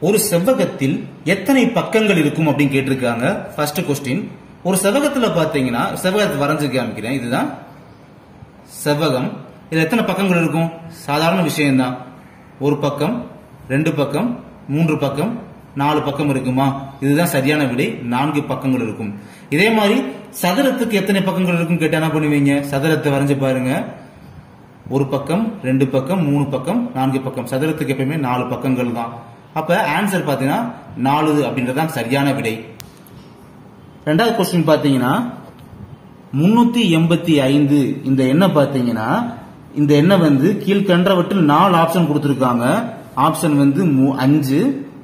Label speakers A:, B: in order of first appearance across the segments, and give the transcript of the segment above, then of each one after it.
A: ஒரு செவ்வகத்தில் எத்தனை பக்கங்கள் இருக்கும் அப்படின்னு கேட்டிருக்காங்க ஃபர்ஸ்ட் கொஸ்டின் ஒரு செவ்வகத்துல பாத்தீங்கன்னா செவ்வகத்தை வரைஞ்சு காமிக்கிறேன் இதுதான் செவ்வகம் இதுல எத்தனை பக்கங்கள் இருக்கும் சாதாரண விஷயம்தான் ஒரு பக்கம் ரெண்டு பக்கம் மூன்று பக்கம் நாலு பக்கம் இருக்குமா இதுதான் சரியான விடை நான்கு பக்கங்கள் இருக்கும் இதே மாதிரி சதுரத்துக்கு எத்தனை பக்கங்கள் இருக்கும் கேட்டா என்ன பண்ணுவீங்க சதுரத்தை வரைஞ்சு பாருங்க ஒரு பக்கம் ரெண்டு பக்கம் மூணு பக்கம் நான்கு பக்கம் சதுரத்துக்கு எப்பயுமே நாலு பக்கங்கள் தான் அப்ப ஆன்சர் பாத்தீங்கன்னா நாலு அப்படின்றதுதான் சரியான விடை ரெண்டாவது கொஸ்டின் பாத்தீங்கன்னா முன்னூத்தி எண்பத்தி ஐந்து இந்த எண்ணை பாத்தீங்கன்னா இந்த எண்ணை வந்து கீழ்கன்றவற்றில் நாலு ஆப்ஷன் கொடுத்திருக்காங்க ஆப்ஷன் வந்து மூ- அஞ்சு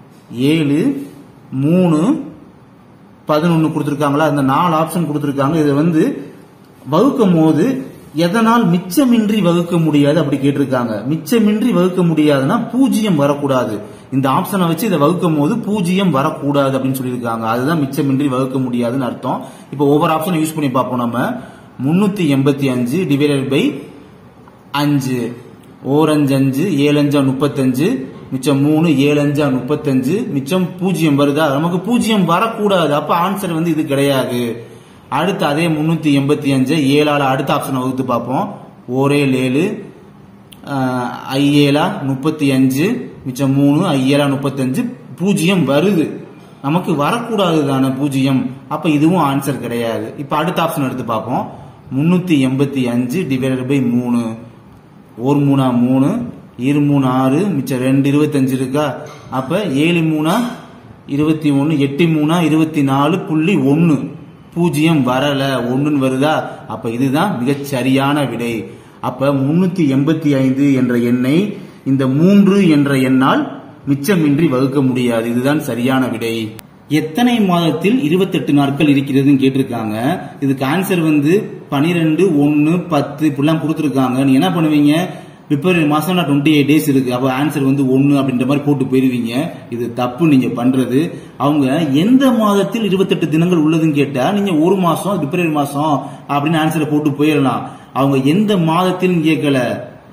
A: ஏழு மூணு பதினொன்னு கொடுத்திருக்காங்களா அந்த நாலு ஆப்ஷன் கொடுத்திருக்காங்க இதை வந்து வகுக்கும் போது எதனால் மிச்சமின்றி வகுக்க முடியாது அப்படி கேட்டிருக்காங்க மிச்சமின்றி வகுக்க முடியாதுன்னா பூஜ்ஜியம் வரக்கூடாது இந்த ஆப்ஷனை வச்சு இதை வகுக்கும் போது பூஜ்ஜியம் வரக்கூடாது அப்படின்னு சொல்லியிருக்காங்க அதுதான் மிச்சமின்றி வகுக்க முடியாதுன்னு அர்த்தம் இப்போ ஒவ்வொரு ஆப்ஷனை யூஸ் பண்ணி பார்ப்போம் நம்ம முன்னூத்தி எண்பத்தி அஞ்சு டிவைடட் பை அஞ்சு ஓரஞ்சு அஞ்சு ஏழஞ்சா முப்பத்தஞ்சு மிச்சம் மூணு ஏழஞ்சா முப்பத்தஞ்சு மிச்சம் பூஜ்ஜியம் வருதா நமக்கு பூஜ்ஜியம் வரக்கூடாது அப்ப ஆன்சர் வந்து இது கிடையாது அடுத்து அதே முன்னூத்தி எண்பத்தி அஞ்சு ஏழால அடுத்த ஆப்ஷனை வகுத்து பார்ப்போம் ஓரேல் ஏழு ஆஹ், ஐஏழா முப்பத்தி அஞ்சு மிச்சம் மூணு ஐஏழா முப்பத்தஞ்சு பூஜ்ஜியம் வருது நமக்கு வரக்கூடாது தானே பூஜ்ஜியம் அப்ப இதுவும் ஆன்சர் கிடையாது இப்ப அடுத்த ஆப்ஷன் எடுத்து பார்ப்போம் முன்னூத்தி எண்பத்தி அஞ்சு டிவைடட் பை மூணு ஒரு மூணா மூணு இரு மூணு ஆறு மிச்சம் ரெண்டு இருபத்தஞ்சு இருக்கா அப்ப ஏழு மூணா இருபத்தி ஒன்னு எட்டு மூணா இருபத்தி நாலு புள்ளி ஒன்னு பூஜ்ஜியம் வரல ஒண்ணுன்னு வருதா அப்ப இதுதான் மிகச் சரியான விடை அப்ப முன்னூத்தி எண்பத்தி ஐந்து என்ற எண்ணை இந்த மூன்று என்ற எண்ணால் மிச்சமின்றி வகுக்க முடியாது இதுதான் சரியான விடை எத்தனை மாதத்தில் 28 நாட்கள் இருக்கிறதுன்னு கேட்டிருக்காங்க இதுக்கு ஆன்சர் வந்து பனிரெண்டு ஒன்னு பத்து இப்படிலாம் கொடுத்துருக்காங்க நீ என்ன பண்ணுவீங்க பிப்ரவரி மாசம்னா டுவெண்ட்டி எயிட் டேஸ் இருக்கு அப்போ ஆன்சர் வந்து ஒன்னு அப்படின்ற மாதிரி போட்டு போயிருவீங்க இது தப்பு நீங்க பண்றது அவங்க எந்த மாதத்தில் 28 தினங்கள் உள்ளதுன்னு கேட்டா நீங்க ஒரு மாசம் பிப்ரவரி மாசம் அப்படின்னு ஆன்சரை போட்டு போயிடலாம் அவங்க எந்த மாதத்தில்னு கேட்கல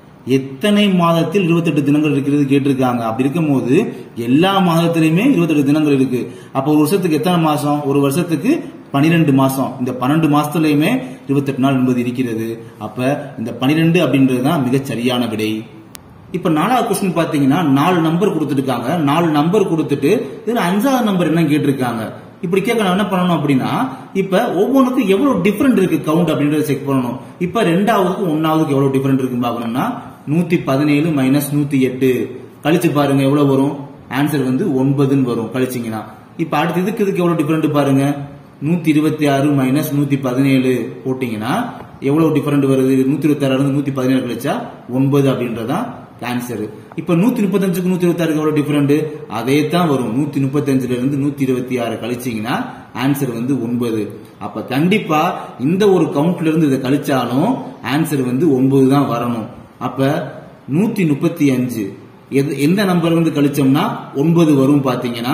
A: எத்தனை மாதத்தில் 28 தினங்கள் இருக்கிறது கேட்டிருக்காங்க அப்படி இருக்கும்போது எல்லா மாதத்திலுமே 28 தினங்கள் இருக்கு அப்ப ஒரு வருஷத்துக்கு எத்தனை மாசம் ஒரு வருஷத்துக்கு 12 மாசம் இந்த 12 மாசத்துலயுமே 28 நாள் என்பது இருக்கிறது அப்ப இந்த 12 அப்படின்றது தான் மிகச் சரியான விடை இப்ப நாலாவது கொஸ்டின் பாத்தீங்கன்னா நாலு நம்பர் கொடுத்துருக்காங்க நாலு நம்பர் கொடுத்துட்டு இதுல அஞ்சாவது நம்பர் என்ன கேட்டிருக்காங்க இப்படி கேட்க நான் என்ன பண்ணணும் அப்படின்னா இப்ப ஒவ்வொன்றுக்கும் எவ்வளவு டிஃபரெண்ட் இருக்கு கவுண்ட் அப்படின்றத செக் பண்ணணும் இப்ப ரெண்டாவதுக்கும் ஒன்னாவதுக்கு எவ்வளவு டிஃபரெண்ட் இருக்கு பார்க்கணும்னா நூத்தி பதினேழு மைனஸ் நூத்தி எட்டு கழிச்சு பாருங்க எவ்வளவு வரும் ஆன்சர் வந்து ஒன்பதுன்னு வரும் கழிச்சீங்கன்னா இப்ப அடுத்து இதுக்கு இதுக்கு எவ்வளவு டிஃபரெண்ட் பாருங்க நூத்தி இருபத்தி ஆறு மைனஸ் நூத்தி பதினேழு போட்டீங்கன்னா எவ்வளவு டிஃபரெண்ட் வருது நூத்தி இருபத்தி ஆறு இருந்து நூத்தி பதினேழு கழிச்சா ஒன்பது அப்படின்றதான் ஆன்சர் இப்ப நூத்தி முப்பத்தஞ்சுக்கு நூத்தி இருபத்தி ஆறுக்கு எவ்வளவு டிஃபரெண்ட் அதே தான் வரும் நூத்தி முப்பத்தஞ்சுல இருந்து நூத்தி இருபத்தி ஆறு கழிச்சீங்கன்னா ஆன்சர் வந்து ஒன்பது அப்ப கண்டிப்பா இந்த ஒரு கவுண்ட்ல இருந்து இதை கழிச்சாலும் ஆன்சர் வந்து ஒன்பது தான் வரணும் அப்ப நூத்தி முப்பத்தி அஞ்சு எது எந்த நம்பர் இருந்து கழிச்சோம்னா ஒன்பது வரும் பாத்தீங்கன்னா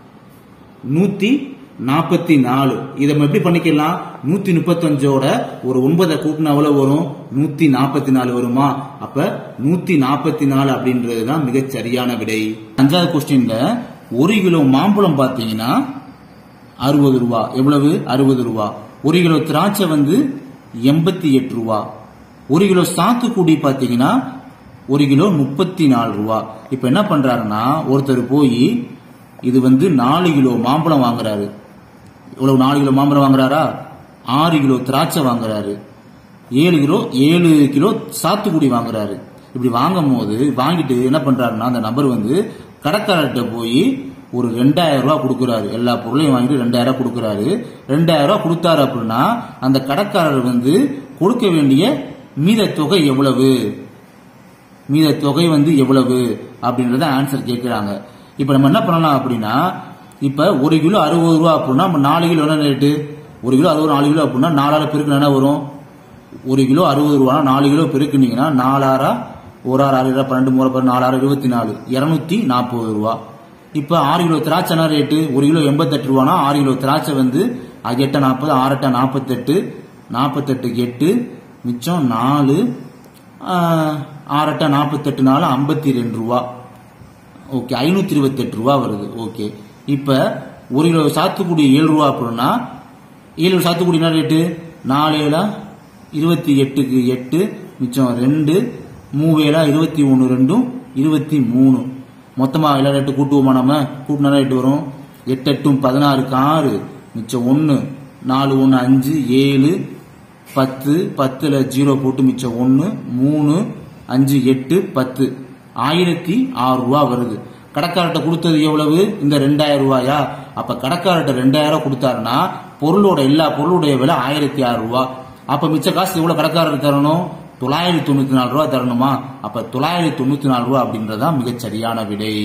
A: நூத்தி நாற்பத்தி நாலு இதை நம்ம எப்படி பண்ணிக்கலாம் நூத்தி முப்பத்தஞ்சோட ஒரு ஒன்பதை கூட்டினா எவ்வளவு வரும் நூத்தி நாற்பத்தி நாலு வருமா அப்ப நூத்தி நாற்பத்தி நாலு அப்படின்றது தான் மிகச் சரியான விடை அஞ்சாவது கொஸ்டின்ல ஒரு கிலோ மாம்பழம் பாத்தீங்கன்னா அறுபது ரூபா எவ்வளவு அறுபது ரூபா ஒரு கிலோ திராட்சை வந்து எண்பத்தி எட்டு ரூபா ஒரு கிலோ சாத்துக்குடி பாத்தீங்கன்னா ஒரு கிலோ முப்பத்தி நாலு ரூபா இப்ப என்ன பண்றாருன்னா ஒருத்தர் போய் இது வந்து நாலு கிலோ மாம்பழம் வாங்குறாரு இவ்வளவு நாலு கிலோ மாம்பழம் வாங்குறாரா ஆறு கிலோ திராட்சை வாங்குறாரு ஏழு கிலோ ஏழு கிலோ சாத்துக்குடி வாங்குறாரு இப்படி வாங்கும் போது வாங்கிட்டு என்ன பண்றாருன்னா அந்த நபர் வந்து கடைக்காரர்கிட்ட போய் ஒரு ரெண்டாயிரம் ரூபாய் கொடுக்குறாரு எல்லா பொருளையும் வாங்கிட்டு ரெண்டாயிரம் ரூபாய் கொடுக்குறாரு ரெண்டாயிரம் ரூபாய் கொடுத்தாரு அப்படின்னா அந்த கடைக்காரர் வந்து கொடுக்க வேண்டிய மீத தொகை எவ்வளவு மீத தொகை வந்து எவ்வளவு அப்படின்றத ஆன்சர் கேட்கிறாங்க இப்ப நம்ம என்ன பண்ணலாம் அப்படின்னா இப்ப ஒரு கிலோ அறுபது ரூபா அப்படின்னா நம்ம நாலு கிலோ என்ன ரேட்டு ஒரு கிலோ அறுபது நாலு கிலோ அப்படின்னா நாலாயிர பெருக்கு என்ன வரும் ஒரு கிலோ அறுபது ரூபா நாலு கிலோ பெருக்குனீங்கன்னா நாலாயிரா ஒரு ஆறு ஆறு பன்னெண்டு மூணு பன்னெண்டு நாலாயிரம் இருபத்தி நாலு இருநூத்தி நாற்பது ரூபா இப்ப ஆறு கிலோ திராட்சை என்ன ரேட்டு ஒரு கிலோ எண்பத்தெட்டு ரூபானா ஆறு கிலோ திராட்சை வந்து அது எட்ட நாற்பது ஆறு எட்ட நாற்பத்தெட்டு நாற்பத்தெட்டுக்கு எட்டு மிச்சம் நாலு ஆஹ், ஆறு எட்ட நாற்பத்தெட்டு நாலு ஐம்பத்தி ரெண்டு ரூபா ஓகே ஐநூத்தி இருபத்தி எட்டு ரூபா வருது ஓகே இப்ப ஒரு கிலோ சாத்துக்குடி ஏழு ரூபா அப்படின்னா ஏழு கிலோ சாத்துக்குடி என்ன ரேட்டு நாலு ஏழா இருபத்தி எட்டுக்கு எட்டு மிச்சம் ரெண்டு மூவேலா இருபத்தி ஒன்று ரெண்டும் இருபத்தி மூணு மொத்தமா எல்லா ரேட்டு கூட்டுவோமா நம்ம கூட்டினா ரேட்டு வரும் எட்டு எட்டும் பதினாறுக்கு ஆறு மிச்சம் ஒன்று நாலு ஒன்று அஞ்சு ஏழு பத்து பத்துல ஜீரோ போட்டு மிச்சம் ஒன்று மூணு அஞ்சு எட்டு பத்து ஆயிரத்தி ஆறு ரூபா வருது கடைக்காரர்கிட்ட கொடுத்தது எவ்வளவு இந்த ரெண்டாயிரம் ரூபாயா அப்ப கடைக்காரர்கிட்ட ரெண்டாயிரம் கொடுத்தாருன்னா பொருளோட எல்லா பொருளுடைய விலை ஆயிரத்தி ஆறு ரூபா அப்ப மிச்ச காசு எவ்வளவு கடைக்காரர் தரணும் தொள்ளாயிரத்தி தொண்ணூத்தி நாலு ரூபா தரணுமா அப்ப தொள்ளாயிரத்தி தொண்ணூத்தி நாலு ரூபா அப்படின்றதா மிகச் சரியான விடை